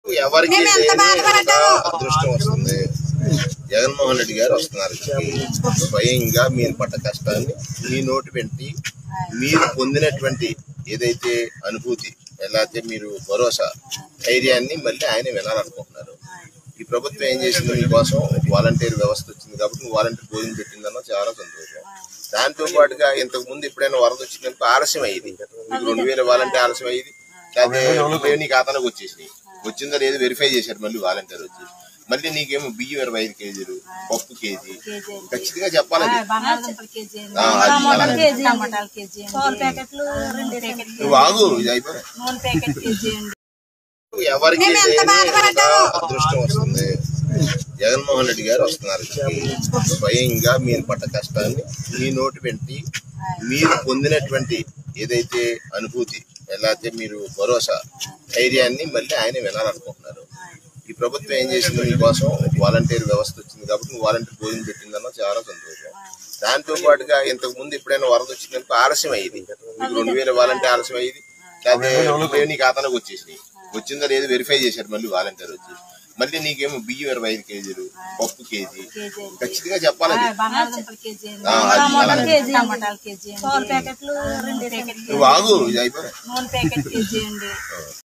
ఎవరికి మేము ఎంత లేని బాధపడ్డామో. ఒక అదృష్టం వస్తుంది జగన్మోహన్ రెడ్డి గారు వస్తున్నారు స్వయంగా మీరు పడ్డ కష్టాన్ని మీ నోటి వెంటి మీరు పొందినటువంటి ఏదైతే అనుభూతి ఎలా అయితే మీరు భరోసా ధైర్యాన్ని మళ్ళీ ఆయన వినాలనుకుంటున్నారు ఈ ప్రభుత్వం ఏం చేసింది మీకోసం వాలంటీర్ వ్యవస్థ వచ్చింది కాబట్టి నువ్వు వాలంటీర్ భోజనం పెట్టిందన్న చాలా సంతోషం దాంతో పాటుగా ఇంతకు ముందు ఎప్పుడైనా వరద వచ్చిందనుకో ఆలస్యం అయ్యింది మీకు రెండు వేల వాలంటీర్ ఆలస్యం అయ్యింది లేకపోతే నీ ఖాతాలోకి వచ్చేసినాయి వచ్చిందో లేదో వెరిఫై చేశారు మళ్ళీ వాలంటీర్ వచ్చి మళ్ళీ నీకేమో బియ్యం ఇరవై ఐదు కేజీలు పప్పు కేజీ ఖచ్చితంగా చెప్పాలని బంగాళదుంపల కేజీ అండి ఆ, అది టమాటాలు అలాగే. కేజీ టమాటాలు కేజీ అండి కూర ప్యాకెట్లు రెండు ప్యాకెట్లు నువ్వు ఆగు ఇది అయిపోయి నూనె ప్యాకెట్ కేజీ అండి ఎవరికి మేము ఎంత లేని బాధపడ్డామో. ఒక అదృష్టం వస్తుంది జగన్మోహన్ రెడ్డి గారు వస్తున్నారు స్వయంగా మీరు పడ్డ కష్టాన్ని మీ నోటి వెంటి మీరు పొందినటువంటి ఏదైతే అనుభూతి ఎలా అయితే మీరు భరోసా ధైర్యాన్ని మళ్ళీ ఆయన వినాలనుకుంటున్నారు ఈ ప్రభుత్వం ఏం చేసింది మీకోసం వాలంటీర్ వ్యవస్థ వచ్చింది కాబట్టి నువ్వు వాలంటీర్ భోజనం పెట్టిందన్న చాలా సంతోషం దాంతో పాటుగా ఇంతకు ముందు ఎప్పుడైనా వరద వచ్చిందనుకో ఆలస్యం అయ్యింది మీకు రెండు వేల వాలంటీర్ ఆలస్యం అయ్యింది లేకపోతే నీ ఖాతాలోకి వచ్చేసినాయి వచ్చిందో లేదో వెరిఫై చేశారు మళ్ళీ వాలంటీర్ వచ్చి మళ్ళీ నీకేమో బియ్యం ఇరవై ఐదు కేజీలు పప్పు కేజీ కేజీ అండి ఖచ్చితంగా చెప్పాలని బంగాళదుంపల కేజీ అండి ఆ, అది టమాటాలు అలాగే. కేజీ టమాటాలు కేజీ అండి కూర ప్యాకెట్లు రెండు ప్యాకెట్లు నువ్వు ఆగు ఇది అయిపోయి నూనె ప్యాకెట్ కేజీ అండి